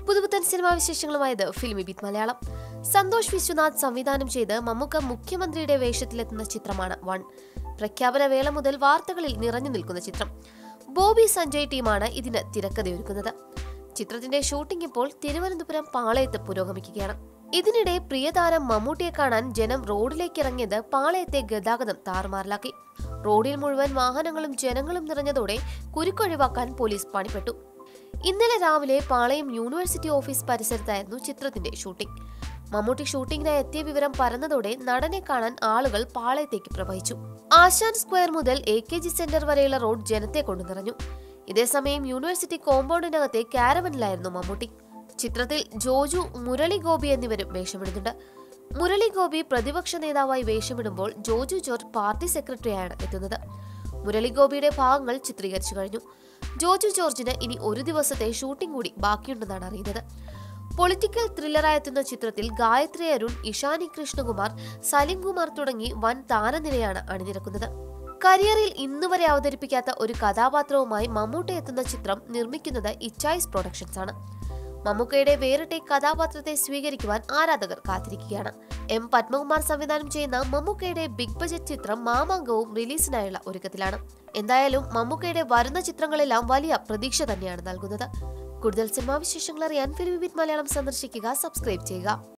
പുതുപുത്തൻ സിനിമാ വിശേഷങ്ങളുമായത് ഫിലിമി ബിറ്റ് മലയാളം സന്തോഷ് വിശ്വനാഥ് സംവിധാനം ചെയ്ത് മമ്മൂക്ക മുഖ്യമന്ത്രിയുടെ വേഷത്തിലെത്തുന്ന ചിത്രമാണ് വൺ പ്രഖ്യാപന വേള മുതൽ വാർത്തകളിൽ നിറഞ്ഞു നിൽക്കുന്ന ചിത്രം ബോബി സഞ്ജയ് ടീമാണ് ഇതിന് തിരക്കഥയൊരുക്കുന്നത് ചിത്രത്തിന്റെ ഷൂട്ടിംഗ് ഇപ്പോൾ തിരുവനന്തപുരം പാളയത്ത് പുരോഗമിക്കുകയാണ് ഇതിനിടെ പ്രിയതാരം മമ്മൂട്ടിയെ കാണാൻ ജനം റോഡിലേക്ക് ഇറങ്ങിയത് പാളയത്തെ ഗതാഗതം താറുമാറിലാക്കി റോഡിൽ മുഴുവൻ വാഹനങ്ങളും ജനങ്ങളും നിറഞ്ഞതോടെ കുരുക്കൊഴിവാക്കാൻ പോലീസ് പണിപ്പെട്ടു ഇന്നലെ രാവിലെ പാളയം യൂണിവേഴ്സിറ്റി ഓഫീസ് പരിസരത്തായിരുന്നു ചിത്രത്തിന്റെ ഷൂട്ടിംഗ് മമ്മൂട്ടി ഷൂട്ടിങ്ങിനായി എത്തിയ വിവരം പരന്നതോടെ നടനെ കാണാൻ ആളുകൾ പാളയത്തേക്ക് പ്രവഹിച്ചു ആശാൻ സ്ക്വയർ മുതൽ എ കെ ജി സെന്റർ വരെയുള്ള റോഡ് ജനത്തെ കൊണ്ടു നിറഞ്ഞു ഇതേസമയം യൂണിവേഴ്സിറ്റി കോമ്പൗണ്ടിനകത്തെ കാരവനിലായിരുന്നു മമ്മൂട്ടി ചിത്രത്തിൽ ജോജു മുരളി ഗോപി എന്നിവരും വേഷമിടുന്നുണ്ട് മുരളി ഗോപി പ്രതിപക്ഷ നേതാവായി വേഷമിടുമ്പോൾ ജോജു ജോർജ് പാർട്ടി സെക്രട്ടറിയാണ് എത്തുന്നത് മുരളി ഗോപിയുടെ ഭാഗങ്ങൾ ചിത്രീകരിച്ചു കഴിഞ്ഞു ജോജു ജോർജിന് ഇനി ഒരു ദിവസത്തെ ഷൂട്ടിംഗ് കൂടി ബാക്കിയുണ്ടെന്നാണ് അറിയുന്നത് പൊളിറ്റിക്കൽ ത്രില്ലറായെത്തുന്ന ചിത്രത്തിൽ ഗായത്രി അരുൺ ഇഷാനി കൃഷ്ണകുമാർ സലിം കുമാർ തുടങ്ങി വൻ താരനിരയാണ് അണിനിരക്കുന്നത് കരിയറിൽ ഇന്നുവരെ അവതരിപ്പിക്കാത്ത ഒരു കഥാപാത്രവുമായി മമ്മൂട്ടി എത്തുന്ന ചിത്രം നിർമ്മിക്കുന്നത് ഇച്ചായ്സ് പ്രൊഡക്ഷൻസ് ആണ് മമ്മൂക്കയുടെ വേറിട്ട ഈ കഥാപാത്രത്തെ സ്വീകരിക്കുവാൻ ആരാധകർ കാത്തിരിക്കുകയാണ് എം പത്മകുമാർ സംവിധാനം ചെയ്യുന്ന മമ്മൂക്കയുടെ ബിഗ് ബജറ്റ് ചിത്രം മാമാങ്കവും റിലീസിനായുള്ള ഒരുക്കത്തിലാണ് എന്തായാലും മമ്മൂക്കയുടെ വരുന്ന ചിത്രങ്ങളെല്ലാം വലിയ പ്രതീക്ഷ തന്നെയാണ് നൽകുന്നത് കൂടുതൽ സിനിമാ വിശേഷങ്ങൾ അറിയാൻ ഫിലിം വിത്ത് മലയാളം സന്ദർശിക്കുക സബ്സ്ക്രൈബ് ചെയ്യുക